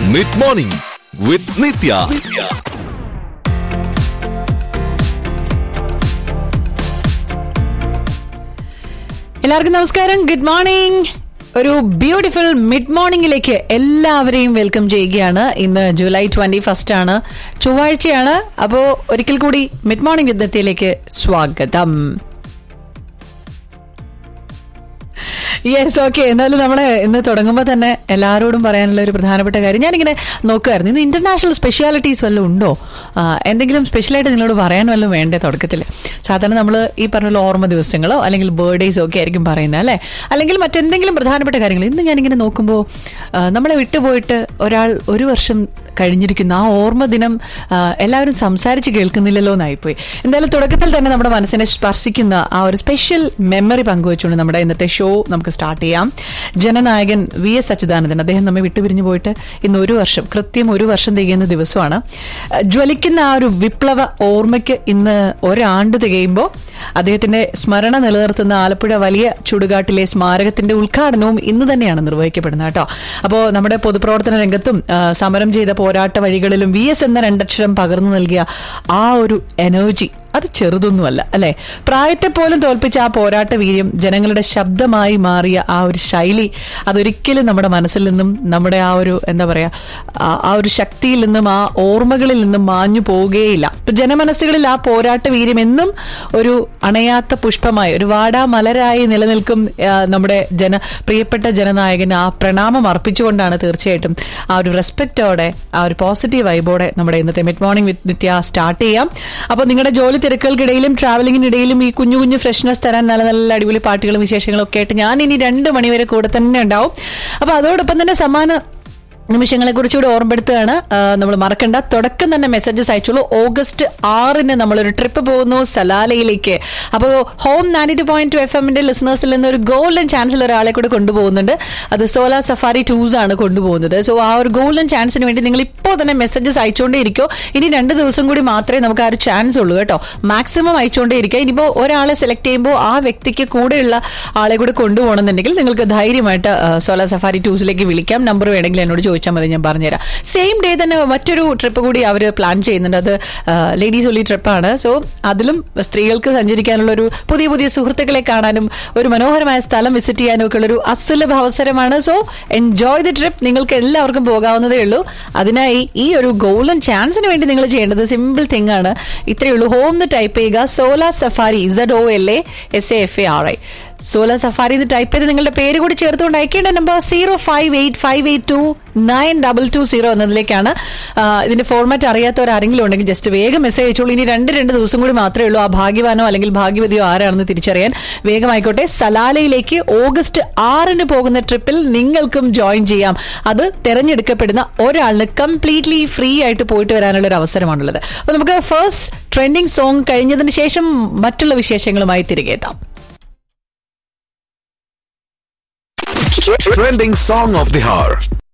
Mid morning with Nithya എല്ലാവർക്കും നമസ്കാരം good morning ഒരു ബ്യൂട്ടിഫുൾ മിഡ് മോർണിംഗിലേക്ക് എല്ലാവരെയും വെൽക്കം ചെയ്യുകയാണ് ഇന്ന് ജൂലൈ ട്വന്റി ഫസ്റ്റ് ആണ് ചൊവ്വാഴ്ചയാണ് അപ്പോൾ ഒരിക്കൽ കൂടി മിഡ് മോർണിംഗ് യുദ്ധത്തിലേക്ക് സ്വാഗതം യെസ് ഓക്കെ എന്നാലും നമ്മൾ ഇന്ന് തുടങ്ങുമ്പോൾ തന്നെ എല്ലാവരോടും പറയാനുള്ള ഒരു പ്രധാനപ്പെട്ട കാര്യം ഞാനിങ്ങനെ നോക്കുമായിരുന്നു ഇന്ന് ഇന്റർനാഷണൽ സ്പെഷ്യാലിറ്റീസ് വല്ലതും ഉണ്ടോ ആ, എന്തെങ്കിലും സ്പെഷ്യലായിട്ട് നിങ്ങളോട് പറയാൻ വല്ലതും വേണ്ടേ തുടക്കത്തിൽ സാധാരണ നമ്മൾ ഈ പറഞ്ഞ പോലെ ഓർമ്മ ദിവസങ്ങളോ അല്ലെങ്കിൽ ബർത്ത്ഡേസോ ഒക്കെ ആയിരിക്കും പറയുന്നത് അല്ലേ അല്ലെങ്കിൽ മറ്റെന്തെങ്കിലും പ്രധാനപ്പെട്ട കാര്യങ്ങൾ ഇന്ന് ഞാനിങ്ങനെ നോക്കുമ്പോൾ ആ, നമ്മളെ വിട്ടുപോയിട്ട് ഒരാൾ ഒരു വർഷം കഴിഞ്ഞിരിക്കുന്ന ആ ഓർമ്മ ദിനം ആ, എല്ലാവരും സംസാരിച്ച് കേൾക്കുന്നില്ലല്ലോ എന്നായിപ്പോയി എന്തായാലും തുടക്കത്തിൽ തന്നെ നമ്മുടെ മനസ്സിനെ സ്പർശിക്കുന്ന ആ ഒരു സ്പെഷ്യൽ മെമ്മറി പങ്കുവെച്ചുകൊണ്ട് നമ്മുടെ ഇന്നത്തെ ഷോ നമുക്ക് സ്റ്റാർട്ട് ചെയ്യാം ജനനായകൻ വി എസ് അച്യുതാനന്ദൻ അദ്ദേഹം നമ്മെ വിട്ടുപിരിഞ്ഞു പോയിട്ട് ഇന്ന് ഒരു വർഷം കൃത്യം ഒരു വർഷം തികയുന്ന ദിവസമാണ് ആ, ജ്വലിക്കുന്ന ആ ഒരു വിപ്ലവ ഓർമ്മയ്ക്ക് ഇന്ന് ഒരാണ്ട് തികയുമ്പോൾ അദ്ദേഹത്തിന്റെ സ്മരണ നിലനിർത്തുന്ന ആലപ്പുഴ വലിയ ചുടുകാട്ടിലെ സ്മാരകത്തിന്റെ ഉദ്ഘാടനവും ഇന്ന് തന്നെയാണ് നിർവഹിക്കപ്പെടുന്നത് കേട്ടോ അപ്പോൾ നമ്മുടെ പൊതുപ്രവർത്തന രംഗത്തും ആ, സമരം ചെയ്ത പോരാട്ട വഴികളിലും വി എസ് എന്ന രണ്ടക്ഷരം പകർന്നു നൽകിയ ആ ഒരു എനർജി അത് ചെറുതൊന്നുമല്ല അല്ലെ പ്രായത്തെ പോലും തോൽപ്പിച്ച ആ പോരാട്ട വീര്യം ജനങ്ങളുടെ ശബ്ദമായി മാറിയ ആ ഒരു ശൈലി അതൊരിക്കലും നമ്മുടെ മനസ്സിൽ നിന്നും നമ്മുടെ ആ ഒരു എന്താ പറയാ ആ- ആ ഒരു ശക്തിയിൽ നിന്നും ആ ഓർമ്മകളിൽ നിന്നും മാഞ്ഞു പോവുകയില്ല ഇപ്പൊ ജനമനസ്സുകളിൽ ആ പോരാട്ട വീര്യം എന്നും ഒരു അണയാത്ത പുഷ്പമായി ഒരു വാടാ മലരായി നിലനിൽക്കും ആ, നമ്മുടെ ജന പ്രിയപ്പെട്ട ജനനായകന് ആ പ്രണാമം അർപ്പിച്ചുകൊണ്ടാണ് തീർച്ചയായിട്ടും ആ ഒരു റെസ്പെക്റ്റോടെ ആ ഒരു പോസിറ്റീവ് വൈബോടെ നമ്മുടെ ഇന്നത്തെ mid morning with Nithya start ചെയ്യാം അപ്പോൾ നിങ്ങളുടെ ജോലി തിരക്കുകൾക്കിടയിലും ട്രാവലിംഗിനിടയിലും ഈ കുഞ്ഞു കുഞ്ഞു ഫ്രഷ്നെസ് തരാൻ നല്ല നല്ല അടിപൊളി പാട്ടുകളും വിശേഷങ്ങളും ഒക്കെ ആയിട്ട് ഞാൻ ഇനി രണ്ട് മണിവരെ കൂടെ തന്നെ ഉണ്ടാവും അപ്പോൾ അതോടൊപ്പം തന്നെ സമ്മാന നിമിഷങ്ങളെ കുറിച്ചുകൂടി ഓർമ്മപ്പെടുത്തുകയാണ് നമ്മൾ മറക്കണ്ട തുടക്കം തന്നെ മെസ്സേജസ് അയച്ചോളൂ ഓഗസ്റ്റ് ആറിന് നമ്മളൊരു ട്രിപ്പ് പോകുന്നു സലാലയിലേക്ക് അപ്പോൾ home ninety two point two F എമ്മിന്റെ ലിസണേഴ്സിൽ നിന്ന് ഒരു ഗോൾഡൻ ചാൻസിൽ ഒരാളെ കൂടി കൊണ്ടുപോകുന്നുണ്ട് അത് സോലാർ സഫാരി ടൂസ് ആണ് കൊണ്ടുപോകുന്നത് സോ ആ ഒരു ഗോൾഡൻ ചാൻസിന് വേണ്ടി നിങ്ങൾ ഇപ്പോൾ തന്നെ മെസ്സേജസ് അയച്ചുകൊണ്ടേ ഇരിക്കോ ഇനി രണ്ട് ദിവസം കൂടി മാത്രമേ നമുക്ക് ആ ഒരു ചാൻസ് ഉള്ളൂ കേട്ടോ മാക്സിമം അയച്ചുകൊണ്ടേ ഇരിക്കുക ഇനിയിപ്പോൾ ഒരാളെ സെലക്ട് ചെയ്യുമ്പോൾ ആ വ്യക്തിക്ക് കൂടെയുള്ള ആളെ കൂടി കൊണ്ടുപോകണമെന്നുണ്ടെങ്കിൽ നിങ്ങൾക്ക് ധൈര്യമായിട്ട് സോലാർ സഫാരി ടൂസിലേക്ക് വിളിക്കാം നമ്പർ വേണമെങ്കിൽ എന്നോട് ചോദിച്ചാൽ മതി ഞാൻ പറഞ്ഞുതരാം സെയിം ഡേ തന്നെ മറ്റൊരു ട്രിപ്പ് കൂടി അവർ പ്ലാൻ ചെയ്യുന്നുണ്ട് അത് ലേഡീസ് ഒലി ട്രിപ്പാണ് സോ അതിലും സ്ത്രീകൾക്ക് സഞ്ചരിക്കാനുള്ള ഒരു പുതിയ പുതിയ സുഹൃത്തുക്കളെ കാണാനും ഒരു മനോഹരമായ സ്ഥലം വിസിറ്റ് ചെയ്യാനും ഒക്കെ ഉള്ള ഒരു അസുലഭ അവസരമാണ് സോ എൻജോയ് ദി ട്രിപ്പ് നിങ്ങൾക്ക് എല്ലാവർക്കും പോകാവുന്നതേ ഉള്ളൂ അതിനായി ഈ ഒരു ഗോൾഡൻ ചാൻസിന് വേണ്ടി നിങ്ങൾ ചെയ്യേണ്ടത് സിമ്പിൾ തിങ് ആണ് ഇത്രയേ ഉള്ളൂ ഹോം എന്ന് ടൈപ്പ് ചെയ്യുക solar safari Z O L A S A F A R I solar safari എന്ന് ടൈപ്പ് ചെയ്ത് നിങ്ങളുടെ പേര് കൂടി ചേർത്തുകൊണ്ട് അയക്കേണ്ട number zero five eight five eight two nine double two zero എന്നതിലേക്കാണ് ആ, ഇതിന്റെ ഫോർമാറ്റ് അറിയാത്തവർ ആരെങ്കിലും ഉണ്ടെങ്കിൽ ജസ്റ്റ് വേഗം മെസ്സേജ് അയച്ചോളൂ ഇനി രണ്ട് രണ്ട് ദിവസം കൂടി മാത്രമേ ഉള്ളൂ ആ ഭാഗ്യവാനോ അല്ലെങ്കിൽ ഭാഗ്യവതിയോ ആരാണെന്ന് തിരിച്ചറിയാൻ വേഗമായിക്കോട്ടെ സലാലയിലേക്ക് ഓഗസ്റ്റ് ആറിന് പോകുന്ന ട്രിപ്പിൽ നിങ്ങൾക്കും ജോയിൻ ചെയ്യാം അത് തെരഞ്ഞെടുക്കപ്പെടുന്ന ഒരാളിന് കംപ്ലീറ്റ്ലി ഫ്രീ ആയിട്ട് പോയിട്ട് വരാനുള്ള ഒരു അവസരമാണുള്ളത് അപ്പൊ നമുക്ക് ഫസ്റ്റ് ട്രെൻഡിങ് സോങ് കഴിഞ്ഞതിന് ശേഷം മറ്റുള്ള വിശേഷങ്ങളുമായി തിരികെ എത്താം Trending song of the hour.